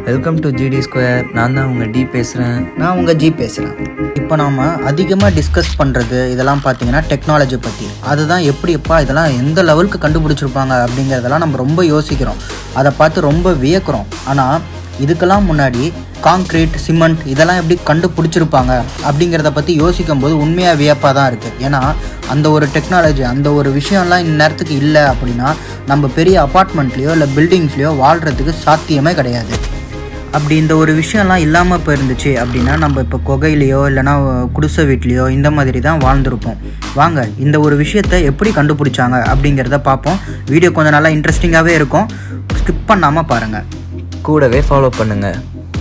Welcome to GT square நான் தான் உங்கள் டி பேசுகிறேன் நான் உங்கள் ஜி பேசுகிறேன் இப்போ நாம் அதிகமாக டிஸ்கஸ் பண்ணுறது இதெல்லாம் பார்த்தீங்கன்னா டெக்னாலஜி பற்றி அதுதான் எப்படிப்பா இதெல்லாம் எந்த லெவலுக்கு கண்டுபிடிச்சிருப்பாங்க அப்படிங்கிறதெல்லாம் நம்ம ரொம்ப யோசிக்கிறோம் அதை பார்த்து ரொம்ப வியக்கிறோம் ஆனால் இதுக்கெல்லாம் முன்னாடி காங்க்ரீட் சிமெண்ட் இதெல்லாம் எப்படி கண்டுபிடிச்சிருப்பாங்க அப்படிங்கிறத பற்றி யோசிக்கும் போது உண்மையாக வியப்பாக தான் இருக்குது ஏன்னா அந்த ஒரு டெக்னாலஜி அந்த ஒரு விஷயம்லாம் இந்நேரத்துக்கு இல்லை அப்படின்னா நம்ம பெரிய அப்பார்ட்மெண்ட்லேயோ இல்லை பில்டிங்ஸ்லேயோ வாழ்கிறதுக்கு சாத்தியமே கிடையாது அப்படி இந்த ஒரு விஷயம்லாம் இல்லாமல் போயிருந்துச்சு அப்படின்னா நம்ம இப்போ குகையிலையோ இல்லைனா குடிசை வீட்லேயோ இந்த மாதிரி தான் வாழ்ந்திருப்போம் வாங்க இந்த ஒரு விஷயத்தை எப்படி கண்டுபிடிச்சாங்க அப்படிங்கிறத பார்ப்போம் வீடியோ கொஞ்சம் நல்லா இன்ட்ரெஸ்டிங்காகவே இருக்கும் ஸ்கிப் பண்ணாமல் பாருங்கள் கூடவே ஃபாலோ பண்ணுங்கள்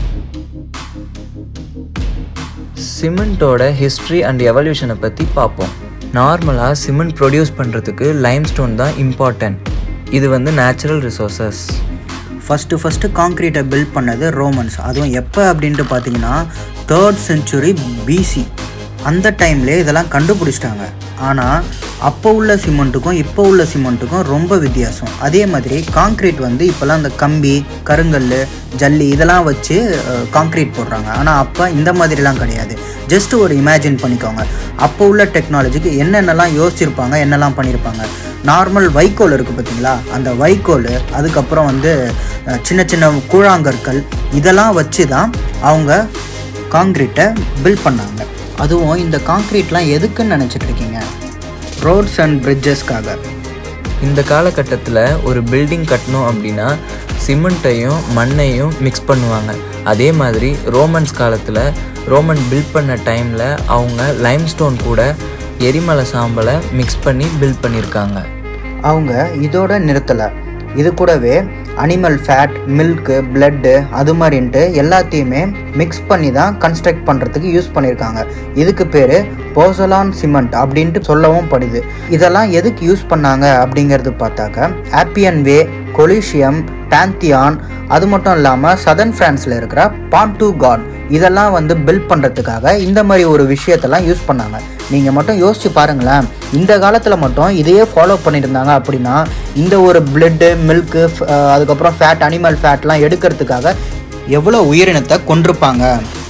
சிமெண்ட்டோட ஹிஸ்ட்ரி அண்ட் எவல்யூஷனை பற்றி பார்ப்போம் நார்மலாக சிமெண்ட் ப்ரொடியூஸ் பண்ணுறதுக்கு லைம்ஸ்டோன் தான் இம்பார்ட்டன்ட் இது வந்து நேச்சுரல் ரிசோர்சஸ் ஃபஸ்ட்டு ஃபஸ்ட்டு காங்க்ரீட்டை பில்ட் பண்ணது ரோமன்ஸ் அதுவும் எப்போ அப்படின்ட்டு பார்த்தீங்கன்னா தேர்ட் செஞ்சுரி பிசி அந்த டைம்லேயே இதெல்லாம் கண்டுபிடிச்சிட்டாங்க ஆனால் அப்போ உள்ள சிமெண்ட்டுக்கும் இப்போ உள்ள சிமெண்ட்டுக்கும் ரொம்ப வித்தியாசம் அதே மாதிரி காங்க்ரீட் வந்து இப்போல்லாம் இந்த கம்பி கருங்கல் ஜல்லி இதெல்லாம் வச்சு காங்க்ரீட் போடுறாங்க ஆனால் அப்போ இந்த மாதிரிலாம் கிடையாது ஜஸ்ட் ஒரு இமேஜின் பண்ணிக்கோங்க அப்போ உள்ள டெக்னாலஜிக்கு என்னென்னலாம் யோசிச்சிருப்பாங்க என்னெல்லாம் பண்ணியிருப்பாங்க நார்மல் வைக்கோல் இருக்குது பார்த்தீங்களா அந்த வைக்கோல் அதுக்கப்புறம் வந்து அஹ், சின்ன சின்ன கூழாங்கற்கள் இதெல்லாம் வச்சு தான் அவங்க காங்க்ரீட்டை பில்ட் பண்ணாங்க அதுவும் இந்த காங்க்ரீட்லாம் எதுக்குன்னு நினச்சிட்டு இருக்கீங்க ரோட்ஸ் அண்ட் பிரிட்ஜஸ்க்காக இந்த காலகட்டத்தில் ஒரு பில்டிங் கட்டணும் அப்படின்னா சிமெண்ட்டையும் மண்ணையும் மிக்ஸ் பண்ணுவாங்க அதே மாதிரி ரோமன்ஸ் காலத்தில் ரோமன் பில்ட் பண்ண டைமில் அவங்க லைம்ஸ்டோன் கூட எரிமலை சாம்பலை மிக்ஸ் பண்ணி பில்ட் பண்ணியிருக்காங்க அவங்க இதோட நிறுத்தலை இது கூடவே அனிமல் ஃபேட் மில்க்கு பிளட்டு அது மாதிரின்ட்டு எல்லாத்தையுமே மிக்ஸ் பண்ணி தான் கன்ஸ்ட்ரக்ட் பண்ணுறதுக்கு யூஸ் பண்ணியிருக்காங்க இதுக்கு பேர் போசலான் சிமெண்ட் அப்படின்ட்டு சொல்லவும் படுது இதெல்லாம் எதுக்கு யூஸ் பண்ணாங்க அப்படிங்கிறது பார்த்தாக்க ஆப்பியன் வே கொலிஷியம் பேந்தியான் அது மட்டும் இல்லாமல் சதர்ன் ஃப்ரான்ஸில் இருக்கிற பான்டூ காட் இதெல்லாம் வந்து பில்ட் பண்ணுறதுக்காக இந்த மாதிரி ஒரு விஷயத்தெல்லாம் யூஸ் பண்ணாங்க நீங்கள் மட்டும் யோசிச்சு பாருங்களேன் இந்த காலத்தில் மட்டும் இதையே ஃபாலோ பண்ணியிருந்தாங்க அப்படின்னா இந்த ஒரு பிளட்டு மில்க்கு அதுக்கப்புறம் ஃபேட் அனிமல் ஃபேட்லாம் எடுக்கிறதுக்காக எவ்வளோ உயிரினத்தை கொண்டிருப்பாங்க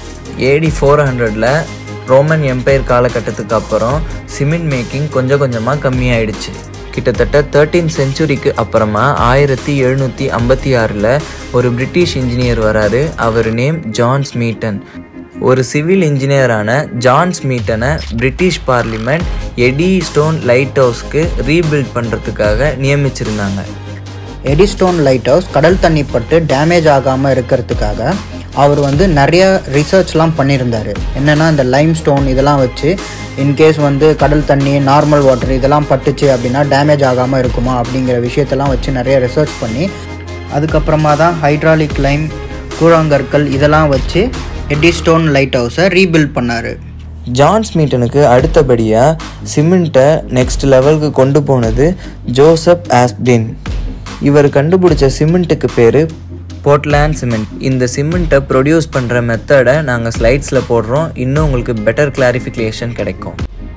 ஏடி ஃபோர் ஹண்ட்ரடில் ரோமன் எம்பையர் காலகட்டத்துக்கு அப்புறம் சிமெண்ட் மேக்கிங் கொஞ்சம் கொஞ்சமாக கம்மியாயிடுச்சு கிட்டத்தட்ட தேர்ட்டீன் செஞ்சுரிக்கு அப்புறமா ஆயிரத்தி எழுநூற்றி ஐம்பத்தி ஆறில் ஒரு பிரிட்டிஷ் இன்ஜினியர் வராரு அவர் நேம் ஜான் ஸ்மீட்டன் ஒரு சிவில் இன்ஜினியரான ஜான் ஸ்மீட்டனை British parliament Eddystone light ஹவுஸ்க்கு ரீபில்ட் பண்ணுறதுக்காக நியமிச்சிருந்தாங்க எடிஸ்டோன் லைட் ஹவுஸ் கடல் தண்ணி பட்டு டேமேஜ் ஆகாமல் இருக்கிறதுக்காக அவர் வந்து நிறைய ரிசர்ச்லாம் பண்ணியிருந்தார் என்னென்னா இந்த லைம் ஸ்டோன் இதெல்லாம் வச்சு இன்கேஸ் வந்து கடல் தண்ணி நார்மல் வாட்டர் இதெல்லாம் பட்டுச்சு அப்படின்னா டேமேஜ் ஆகாமல் இருக்குமா அப்படிங்கிற விஷயத்தெல்லாம் வச்சு நிறைய ரிசர்ச் பண்ணி அதுக்கப்புறமா தான் ஹைட்ராலிக் லைம் கூழாங்கற்கள் இதெல்லாம் வச்சு எடிஸ்டோன் லைட் ஹவுஸை ரீபில்ட் பண்ணார் ஜான் ஸ்மீட்டனுக்கு அடுத்தபடியாக சிமெண்ட்டை நெக்ஸ்ட் லெவலுக்கு கொண்டு போனது ஜோசப் ஆஸ்பின் இவர் கண்டுபிடிச்ச சிமெண்ட்டுக்கு பேர் போர்ட்லேண்ட் சிமெண்ட் இந்த சிமெண்ட்டை ப்ரொடியூஸ் பண்ணுற மெத்தடை நாங்கள் ஸ்லைட்ஸில் போடுறோம் இன்னும் உங்களுக்கு பெட்டர் கிளாரிஃபிகேஷன் கிடைக்கும்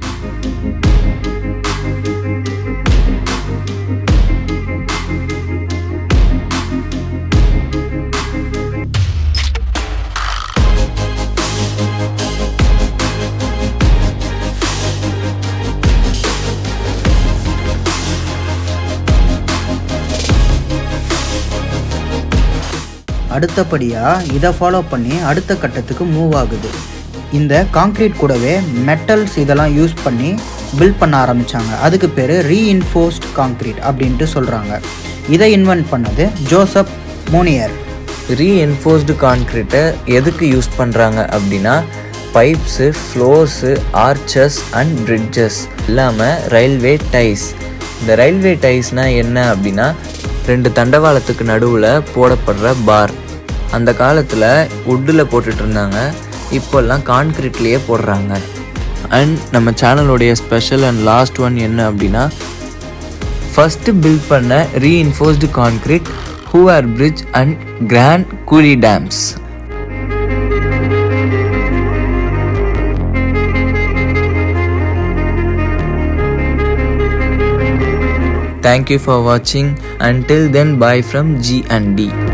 அடுத்தபடியாக இதை ஃபாலோ பண்ணி அடுத்த கட்டத்துக்கு மூவ் ஆகுது இந்த காங்க்ரீட் கூடவே மெட்டல்ஸ் இதெல்லாம் யூஸ் பண்ணி பில்ட் பண்ண ஆரம்பித்தாங்க அதுக்கு பேர் ரீஇன்ஃபோர்ஸ்ட் காங்க்ரீட் அப்படின்ட்டு சொல்கிறாங்க இதை இன்வென்ட் பண்ணது ஜோசப் மோனியர் ரீஎன்ஃபோர்ஸ்டு கான்க்ரீட்டை எதுக்கு யூஸ் பண்ணுறாங்க அப்படின்னா pipes floors arches and bridges இல்லாமல் ரயில்வே டைஸ் இந்த ரயில்வே டைஸ்னால் என்ன அப்படின்னா ரெண்டு தண்டவாளத்துக்கு நடுவில் போடப்படுற பார் அந்த காலத்தில் வுட்டில் போட்டுட்டு இருந்தாங்க இப்போல்லாம் கான்க்ரீட்லேயே போடுறாங்க அண்ட் நம்ம சேனலோடைய ஸ்பெஷல் அண்ட் லாஸ்ட் ஒன் என்ன அப்படின்னா ஃபஸ்ட்டு பில்ட் பண்ண reinforced concrete Hoover bridge and Grand Coulee dams Thank you for watching. Until then, bye from G and D.